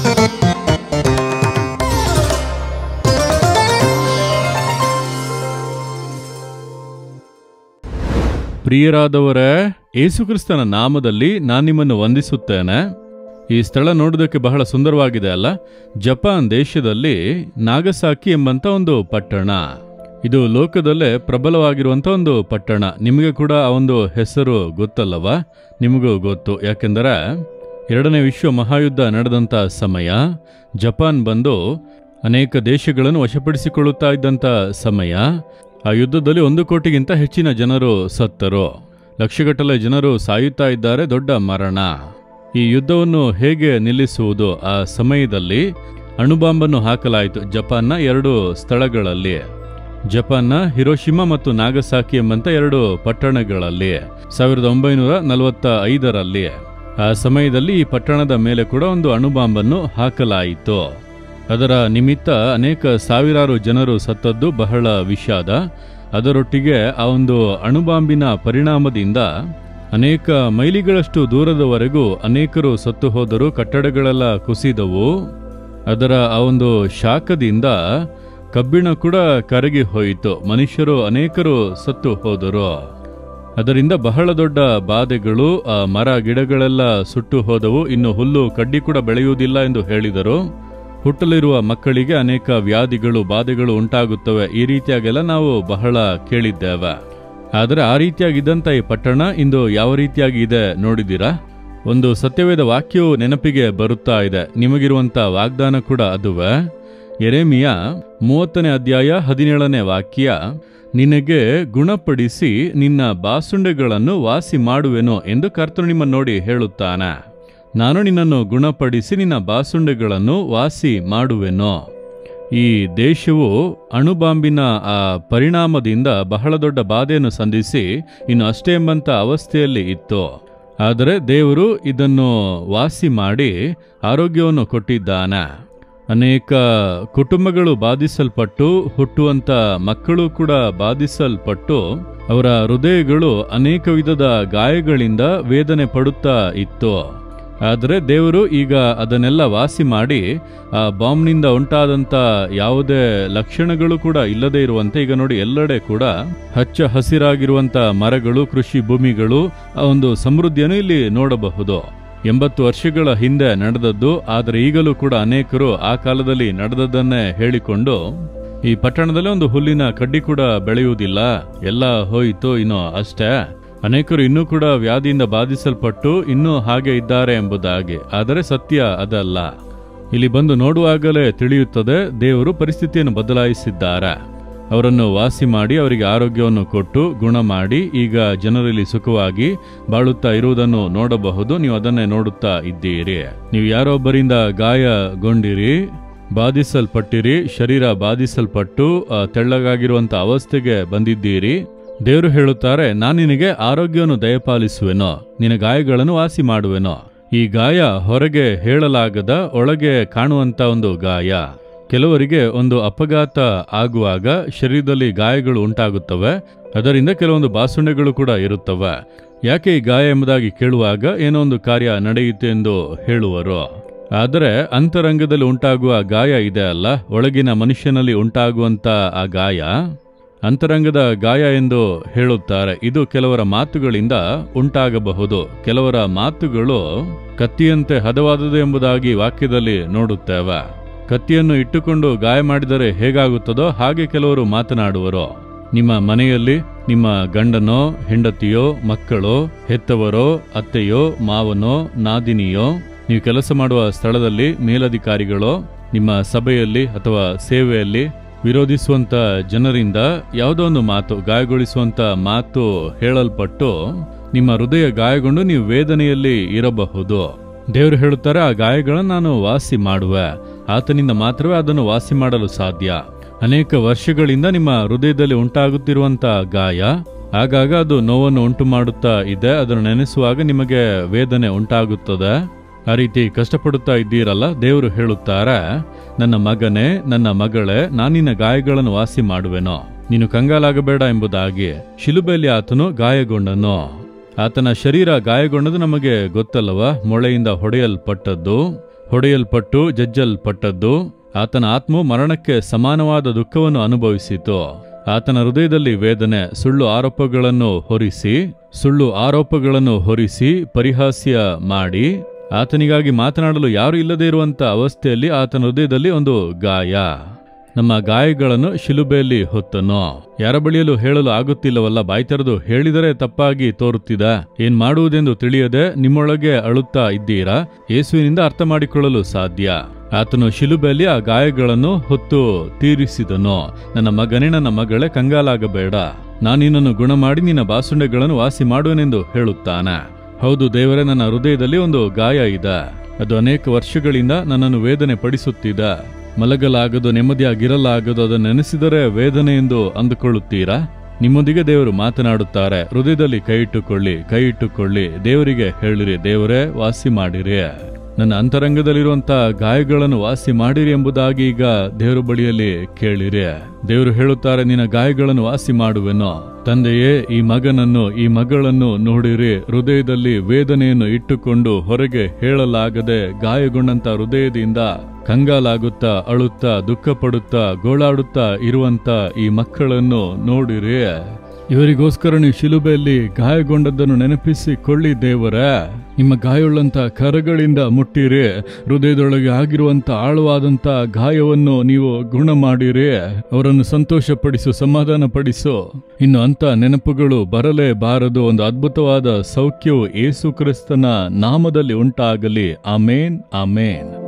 ಪ್ರಿಯರಾದವರೇ ಯೇಸುಕ್ರಿಸ್ತನ ನಾಮದಲ್ಲಿ ನಾನು ನಿಮ್ಮನ್ನು ವಂದಿಸುತ್ತೇನೆ ಈ ಸ್ಥಳ ನೋಡೋದಕ್ಕೆ ಬಹಳ ಸುಂದರವಾಗಿದೆ ಅಲ್ಲ ಜಪಾನ್ ದೇಶದಲ್ಲಿ ನಾಗಸಾಕಿ ಎಂಬಂತ ಒಂದು ಪಟ್ಟಣ ಇದು ಲೋಕದಲ್ಲೇ ಪ್ರಬಲವಾಗಿರುವಂತ ಒಂದು ಪಟ್ಟಣ ನಿಮಗೆ ಕೂಡ ಆ ಒಂದು ಹೆಸರು ಗೊತ್ತಲ್ಲವಾ ನಿಮಗೂ ಗೊತ್ತು ಯಾಕೆಂದರೆ ಎರಡನೇ ವಿಶ್ವ ಮಹಾಯುದ್ಧ ನಡೆದಂಥ ಸಮಯ ಜಪಾನ್ ಬಂದು ಅನೇಕ ದೇಶಗಳನ್ನು ವಶಪಡಿಸಿಕೊಳ್ಳುತ್ತಾ ಇದ್ದಂಥ ಸಮಯ ಆ ಯುದ್ಧದಲ್ಲಿ ಒಂದು ಕೋಟಿಗಿಂತ ಹೆಚ್ಚಿನ ಜನರು ಸತ್ತರು ಲಕ್ಷಗಟ್ಟಲೆ ಜನರು ಸಾಯುತ್ತಾ ಇದ್ದಾರೆ ದೊಡ್ಡ ಮರಣ ಈ ಯುದ್ಧವನ್ನು ಹೇಗೆ ನಿಲ್ಲಿಸುವುದು ಆ ಸಮಯದಲ್ಲಿ ಅಣುಬಾಂಬನ್ನು ಹಾಕಲಾಯಿತು ಜಪಾನ್ನ ಎರಡು ಸ್ಥಳಗಳಲ್ಲಿ ಜಪಾನ್ನ ಹಿರೋಶಿಮಾ ಮತ್ತು ನಾಗಸಾಕಿ ಎಂಬಂತ ಎರಡು ಪಟ್ಟಣಗಳಲ್ಲಿ ಸಾವಿರದ ಒಂಬೈನೂರ ನಲವತ್ತ ಐದರಲ್ಲಿ ಆ ಸಮಯದಲ್ಲಿ ಈ ಪಟ್ಟಣದ ಮೇಲೆ ಕೂಡ ಒಂದು ಅಣುಬಾಂಬನ್ನು ಹಾಕಲಾಯಿತು ಅದರ ನಿಮಿತ್ತ ಅನೇಕ ಸಾವಿರಾರು ಜನರು ಸತ್ತದ್ದು ಬಹಳ ವಿಷಾದ ಅದರೊಟ್ಟಿಗೆ ಆ ಒಂದು ಅಣುಬಾಂಬಿನ ಪರಿಣಾಮದಿಂದ ಅನೇಕ ಮೈಲಿಗಳಷ್ಟು ದೂರದವರೆಗೂ ಅನೇಕರು ಸತ್ತು ಹೋದರು ಕಟ್ಟಡಗಳೆಲ್ಲ ಕುಸಿದವು ಅದರ ಆ ಒಂದು ಶಾಖದಿಂದ ಕಬ್ಬಿಣ ಕೂಡ ಕರಗಿ ಹೋಯಿತು ಮನುಷ್ಯರು ಅನೇಕರು ಸತ್ತು ಹೋದರು ಅದರಿಂದ ಬಹಳ ದೊಡ್ಡ ಬಾಧೆಗಳು ಆ ಮರ ಗಿಡಗಳೆಲ್ಲ ಸುಟ್ಟು ಹೋದವು ಇನ್ನು ಹುಲ್ಲು ಕಡ್ಡಿ ಕೂಡ ಬೆಳೆಯುವುದಿಲ್ಲ ಎಂದು ಹೇಳಿದರು ಹುಟ್ಟಲಿರುವ ಮಕ್ಕಳಿಗೆ ಅನೇಕ ವ್ಯಾಧಿಗಳು ಬಾಧೆಗಳು ಉಂಟಾಗುತ್ತವೆ ಈ ರೀತಿಯಾಗೆಲ್ಲ ನಾವು ಬಹಳ ಕೇಳಿದ್ದೇವೆ ಆದರೆ ಆ ರೀತಿಯಾಗಿದ್ದಂಥ ಈ ಪಟ್ಟಣ ಇಂದು ಯಾವ ರೀತಿಯಾಗಿ ಇದೆ ನೋಡಿದ್ದೀರಾ ಒಂದು ಸತ್ಯವೇದ ವಾಕ್ಯವು ನೆನಪಿಗೆ ಬರುತ್ತಾ ಇದೆ ನಿಮಗಿರುವಂಥ ವಾಗ್ದಾನ ಕೂಡ ಅದುವೆ ಎರೆಮಿಯ ಮೂವತ್ತನೇ ಅಧ್ಯಾಯ ಹದಿನೇಳನೇ ವಾಕ್ಯ ನಿನಗೆ ಗುಣಪಡಿಸಿ ನಿನ್ನ ಬಾಸುಂಡೆಗಳನ್ನು ವಾಸಿ ಮಾಡುವೆನು ಎಂದು ಕರ್ತನು ನಿಮ್ಮನ್ನು ನೋಡಿ ಹೇಳುತ್ತಾನೆ ನಾನು ನಿನ್ನನ್ನು ಗುಣಪಡಿಸಿ ನಿನ್ನ ಬಾಸುಂಡೆಗಳನ್ನು ವಾಸಿ ಮಾಡುವೆನು ಈ ದೇಶವು ಅಣುಬಾಂಬಿನ ಆ ಪರಿಣಾಮದಿಂದ ಬಹಳ ದೊಡ್ಡ ಬಾಧೆಯನ್ನು ಸಂಧಿಸಿ ಇನ್ನು ಅಷ್ಟೇ ಎಂಬಂತ ಅವಸ್ಥೆಯಲ್ಲಿ ಇತ್ತು ಆದರೆ ದೇವರು ಇದನ್ನು ವಾಸಿ ಮಾಡಿ ಆರೋಗ್ಯವನ್ನು ಕೊಟ್ಟಿದ್ದಾನೆ ಅನೇಕ ಕುಟುಂಬಗಳು ಬಾಧಿಸಲ್ಪಟ್ಟು ಹುಟ್ಟುವಂತ ಮಕ್ಕಳು ಕೂಡ ಬಾಧಿಸಲ್ಪಟ್ಟು ಅವರ ಹೃದಯಗಳು ಅನೇಕ ವಿಧದ ಗಾಯಗಳಿಂದ ವೇದನೆ ಪಡುತ್ತಾ ಇತ್ತು ಆದರೆ ದೇವರು ಈಗ ಅದನ್ನೆಲ್ಲ ವಾಸಿ ಮಾಡಿ ಆ ಬಾಂಬ್ನಿಂದ ಉಂಟಾದಂಥ ಯಾವುದೇ ಲಕ್ಷಣಗಳು ಕೂಡ ಇಲ್ಲದೆ ಇರುವಂತೆ ಈಗ ನೋಡಿ ಎಲ್ಲೆಡೆ ಕೂಡ ಹಚ್ಚ ಹಸಿರಾಗಿರುವಂಥ ಮರಗಳು ಕೃಷಿ ಭೂಮಿಗಳು ಆ ಒಂದು ಸಮೃದ್ಧಿಯನ್ನು ಇಲ್ಲಿ ನೋಡಬಹುದು ಎಂಬತ್ತು ವರ್ಷಗಳ ಹಿಂದೆ ನಡೆದದ್ದು ಆದರೆ ಈಗಲೂ ಕೂಡ ಅನೇಕರು ಆ ಕಾಲದಲ್ಲಿ ನಡೆದದ್ದನ್ನೇ ಹೇಳಿಕೊಂಡು ಈ ಪಟ್ಟಣದಲ್ಲಿ ಒಂದು ಹುಲ್ಲಿನ ಕಡ್ಡಿ ಕೂಡ ಬೆಳೆಯುವುದಿಲ್ಲ ಎಲ್ಲ ಹೋಯಿತು ಇನ್ನು ಅಷ್ಟೇ ಅನೇಕರು ಇನ್ನೂ ಕೂಡ ವ್ಯಾಧಿಯಿಂದ ಬಾಧಿಸಲ್ಪಟ್ಟು ಇನ್ನೂ ಹಾಗೆ ಇದ್ದಾರೆ ಎಂಬುದಾಗಿ ಆದರೆ ಸತ್ಯ ಅದಲ್ಲ ಇಲ್ಲಿ ಬಂದು ನೋಡುವಾಗಲೇ ತಿಳಿಯುತ್ತದೆ ದೇವರು ಪರಿಸ್ಥಿತಿಯನ್ನು ಬದಲಾಯಿಸಿದ್ದಾರೆ ಅವರನ್ನು ವಾಸಿ ಮಾಡಿ ಅವರಿಗೆ ಆರೋಗ್ಯವನ್ನು ಕೊಟ್ಟು ಗುಣ ಮಾಡಿ ಈಗ ಜನರಲ್ಲಿ ಸುಖವಾಗಿ ಬಾಳುತ್ತಾ ಇರುವುದನ್ನು ನೋಡಬಹುದು ನೀವು ಅದನ್ನೇ ನೋಡುತ್ತಾ ಇದ್ದೀರಿ ನೀವು ಯಾರೊಬ್ಬರಿಂದ ಗಾಯಗೊಂಡಿರಿ ಬಾಧಿಸಲ್ಪಟ್ಟಿರಿ ಶರೀರ ಬಾಧಿಸಲ್ಪಟ್ಟು ಆ, ತೆಳ್ಳಗಾಗಿರುವಂತ ಅವಸ್ಥೆಗೆ ಬಂದಿದ್ದೀರಿ ದೇವರು ಹೇಳುತ್ತಾರೆ ನಾನು ನಿನಗೆ ಆರೋಗ್ಯವನ್ನು ದಯಪಾಲಿಸುವೆನೋ ನಿನ್ನ ಗಾಯಗಳನ್ನು ವಾಸಿ ಮಾಡುವೆನೋ ಈ ಗಾಯ ಹೊರಗೆ ಹೇಳಲಾಗದ ಒಳಗೆ ಕಾಣುವಂತ ಒಂದು ಗಾಯ ಕೆಲವರಿಗೆ ಒಂದು ಅಪಘಾತ ಆಗುವಾಗ ಶರೀರದಲ್ಲಿ ಗಾಯಗಳು ಉಂಟಾಗುತ್ತವೆ ಅದರಿಂದ ಕೆಲವೊಂದು ಬಾಸುಂಡೆಗಳು ಕೂಡ ಇರುತ್ತವೆ ಯಾಕೆ ಈ ಗಾಯ ಎಂಬುದಾಗಿ ಕೇಳುವಾಗ ಏನೋ ಒಂದು ಕಾರ್ಯ ನಡೆಯಿತು ಎಂದು ಹೇಳುವರು ಆದರೆ ಅಂತರಂಗದಲ್ಲಿ ಉಂಟಾಗುವ ಗಾಯ ಇದೆ ಅಲ್ಲ ಒಳಗಿನ ಮನುಷ್ಯನಲ್ಲಿ ಉಂಟಾಗುವಂತ ಆ ಗಾಯ ಅಂತರಂಗದ ಗಾಯ ಎಂದು ಹೇಳುತ್ತಾರೆ ಇದು ಕೆಲವರ ಮಾತುಗಳಿಂದ ಉಂಟಾಗಬಹುದು ಕೆಲವರ ಮಾತುಗಳು ಕತ್ತಿಯಂತೆ ಹದವಾದುದು ಎಂಬುದಾಗಿ ವಾಕ್ಯದಲ್ಲಿ ನೋಡುತ್ತೇವೆ ಕತ್ತಿಯನ್ನು ಇಟ್ಟುಕೊಂಡು ಗಾಯ ಮಾಡಿದರೆ ಹೇಗಾಗುತ್ತದೋ ಹಾಗೆ ಕೆಲವರು ಮಾತನಾಡುವರು ನಿಮ್ಮ ಮನೆಯಲ್ಲಿ ನಿಮ್ಮ ಗಂಡನೋ ಹೆಂಡತಿಯೋ ಮಕ್ಕಳೋ ಹೆತ್ತವರೋ ಅತ್ತೆಯೋ ಮಾವನೋ ನಾದಿನಿಯೋ ನೀವು ಕೆಲಸ ಮಾಡುವ ಸ್ಥಳದಲ್ಲಿ ಮೇಲಧಿಕಾರಿಗಳೋ ನಿಮ್ಮ ಸಭೆಯಲ್ಲಿ ಅಥವಾ ಸೇವೆಯಲ್ಲಿ ವಿರೋಧಿಸುವಂತ ಜನರಿಂದ ಯಾವುದೋ ಒಂದು ಮಾತು ಗಾಯಗೊಳಿಸುವಂತ ಮಾತು ಹೇಳಲ್ಪಟ್ಟು ನಿಮ್ಮ ಹೃದಯ ಗಾಯಗೊಂಡು ನೀವು ವೇದನೆಯಲ್ಲಿ ಇರಬಹುದು ದೇವರು ಹೇಳುತ್ತಾರೆ ಆ ಗಾಯಗಳನ್ನು ನಾನು ವಾಸಿ ಮಾಡುವೆ ಆತನಿಂದ ಮಾತ್ರವೇ ಅದನ್ನು ವಾಸಿ ಮಾಡಲು ಸಾಧ್ಯ ಅನೇಕ ವರ್ಷಗಳಿಂದ ನಿಮ್ಮ ಹೃದಯದಲ್ಲಿ ಉಂಟಾಗುತ್ತಿರುವಂತ ಗಾಯ ಆಗಾಗ ಅದು ನೋವನ್ನು ಉಂಟು ಮಾಡುತ್ತಾ ಇದೆ ಅದನ್ನು ನೆನೆಸುವಾಗ ನಿಮಗೆ ವೇದನೆ ಉಂಟಾಗುತ್ತದೆ ಆ ರೀತಿ ಕಷ್ಟಪಡುತ್ತಾ ಇದ್ದೀರಲ್ಲ ದೇವರು ಹೇಳುತ್ತಾರೆ ನನ್ನ ಮಗನೇ ನನ್ನ ಮಗಳೇ ನಾನಿನ್ನ ಗಾಯಗಳನ್ನು ವಾಸಿ ಮಾಡುವೆನೋ ನೀನು ಕಂಗಾಲಾಗಬೇಡ ಎಂಬುದಾಗಿ ಶಿಲುಬೆಯಲ್ಲಿ ಆತನು ಗಾಯಗೊಂಡನು ಆತನ ಶರೀರ ಗಾಯಗೊಂಡದು ನಮಗೆ ಗೊತ್ತಲ್ಲವ ಮೊಳೆಯಿಂದ ಹೊಡೆಯಲ್ಪಟ್ಟದ್ದು ಹೊಡೆಯಲ್ಪಟ್ಟು ಜಜ್ಜಲ್ಪಟ್ಟದ್ದು ಆತನ ಆತ್ಮವು ಮರಣಕ್ಕೆ ಸಮಾನವಾದ ದುಃಖವನ್ನು ಅನುಭವಿಸಿತು ಆತನ ಹೃದಯದಲ್ಲಿ ವೇದನೆ ಸುಳ್ಳು ಆರೋಪಗಳನ್ನು ಹೊರಿಸಿ ಸುಳ್ಳು ಆರೋಪಗಳನ್ನು ಹೊರಿಸಿ ಪರಿಹಾಸ್ಯ ಮಾಡಿ ಆತನಿಗಾಗಿ ಮಾತನಾಡಲು ಯಾರು ಇಲ್ಲದೆ ಇರುವಂತ ಅವಸ್ಥೆಯಲ್ಲಿ ಆತನ ಹೃದಯದಲ್ಲಿ ಒಂದು ಗಾಯ ನಮ್ಮ ಗಾಯಗಳನ್ನು ಶಿಲುಬೆಯಲ್ಲಿ ಹೊತ್ತನೋ ಯಾರ ಬಳಿಯಲು ಹೇಳಲು ಆಗುತ್ತಿಲ್ಲವಲ್ಲ ಬಾಯಿ ತೆರೆದು ಹೇಳಿದರೆ ತಪ್ಪಾಗಿ ತೋರುತ್ತಿದ ಏನ್ ಮಾಡುವುದೆಂದು ತಿಳಿಯದೆ ನಿಮ್ಮೊಳಗೆ ಅಳುತ್ತಾ ಇದ್ದೀರಾ ಯೇಸುವಿನಿಂದ ಅರ್ಥ ಮಾಡಿಕೊಳ್ಳಲು ಸಾಧ್ಯ ಆತನು ಶಿಲುಬೆಯಲ್ಲಿ ಆ ಗಾಯಗಳನ್ನು ಹೊತ್ತು ತೀರಿಸಿದನು ನನ್ನ ಮಗನೇ ನನ್ನ ಮಗಳೇ ಕಂಗಾಲಾಗಬೇಡ ನಾನು ನಿನ್ನನ್ನು ಗುಣ ಮಾಡಿ ನಿನ್ನ ಬಾಸುಂಡೆಗಳನ್ನು ವಾಸಿ ಮಾಡುವೆನೆಂದು ಹೇಳುತ್ತಾನೆ ಹೌದು ದೇವರೇ ನನ್ನ ಹೃದಯದಲ್ಲಿ ಒಂದು ಗಾಯ ಇದೆ ಅದು ಅನೇಕ ವರ್ಷಗಳಿಂದ ನನ್ನನ್ನು ವೇದನೆ ಪಡಿಸುತ್ತಿದೆ ಮಲಗಲಾಗದು ನೆಮ್ಮದಿಯಾಗಿರಲಾಗದು ಅದನ್ನು ನೆನೆಸಿದರೆ ವೇದನೆ ಎಂದು ಅಂದುಕೊಳ್ಳುತ್ತೀರಾ ನಿಮ್ಮೊಂದಿಗೆ ದೇವರು ಮಾತನಾಡುತ್ತಾರೆ ಹೃದಯದಲ್ಲಿ ಕೈ ಇಟ್ಟುಕೊಳ್ಳಿ ಕೈ ಇಟ್ಟುಕೊಳ್ಳಿ ದೇವರಿಗೆ ಹೇಳಿರಿ ದೇವರೇ ವಾಸಿ ಮಾಡಿರಿ ನನ್ನ ಅಂತರಂಗದಲ್ಲಿರುವಂತ ಗಾಯಗಳನ್ನು ವಾಸಿ ಮಾಡಿರಿ ಎಂಬುದಾಗಿ ಈಗ ದೇವರ ಬಳಿಯಲ್ಲಿ ಕೇಳಿರಿ ದೇವರು ಹೇಳುತ್ತಾರೆ ನಿನ್ನ ಗಾಯಗಳನ್ನು ವಾಸಿ ಮಾಡುವೆನೋ ತಂದೆಯೇ ಈ ಮಗನನ್ನು ಈ ಮಗಳನ್ನು ನೋಡಿರಿ ಹೃದಯದಲ್ಲಿ ವೇದನೆಯನ್ನು ಇಟ್ಟುಕೊಂಡು ಹೊರಗೆ ಹೇಳಲಾಗದೆ ಗಾಯಗೊಂಡಂತ ಹೃದಯದಿಂದ ಕಂಗಾಲಾಗುತ್ತಾ ಅಳುತ್ತಾ ದುಃಖಪಡುತ್ತಾ ಗೋಳಾಡುತ್ತಾ ಇರುವಂತ ಈ ಮಕ್ಕಳನ್ನು ನೋಡಿರಿ ಇವರಿಗೋಸ್ಕರ ನೀವು ಶಿಲುಬೆಯಲ್ಲಿ ಗಾಯಗೊಂಡದ್ದನ್ನು ನೆನಪಿಸಿಕೊಳ್ಳಿ ದೇವರ ನಿಮ್ಮ ಗಾಯವುಳ್ಳಂತ ಕರಗಳಿಂದ ಮುಟ್ಟಿರಿ ಹೃದಯದೊಳಗೆ ಆಗಿರುವಂತ ಆಳವಾದಂತ ಗಾಯವನ್ನು ನೀವು ಗುಣ ಮಾಡಿರಿ ಅವರನ್ನು ಸಂತೋಷಪಡಿಸು ಸಮಾಧಾನ ಪಡಿಸು ಇನ್ನು ಅಂತ ನೆನಪುಗಳು ಬರಲೇಬಾರದು ಒಂದು ಅದ್ಭುತವಾದ ಸೌಖ್ಯವು ಯೇಸು ಕ್ರಿಸ್ತನ ನಾಮದಲ್ಲಿ ಉಂಟಾಗಲಿ ಆಮೇನ್ ಆಮೇನ್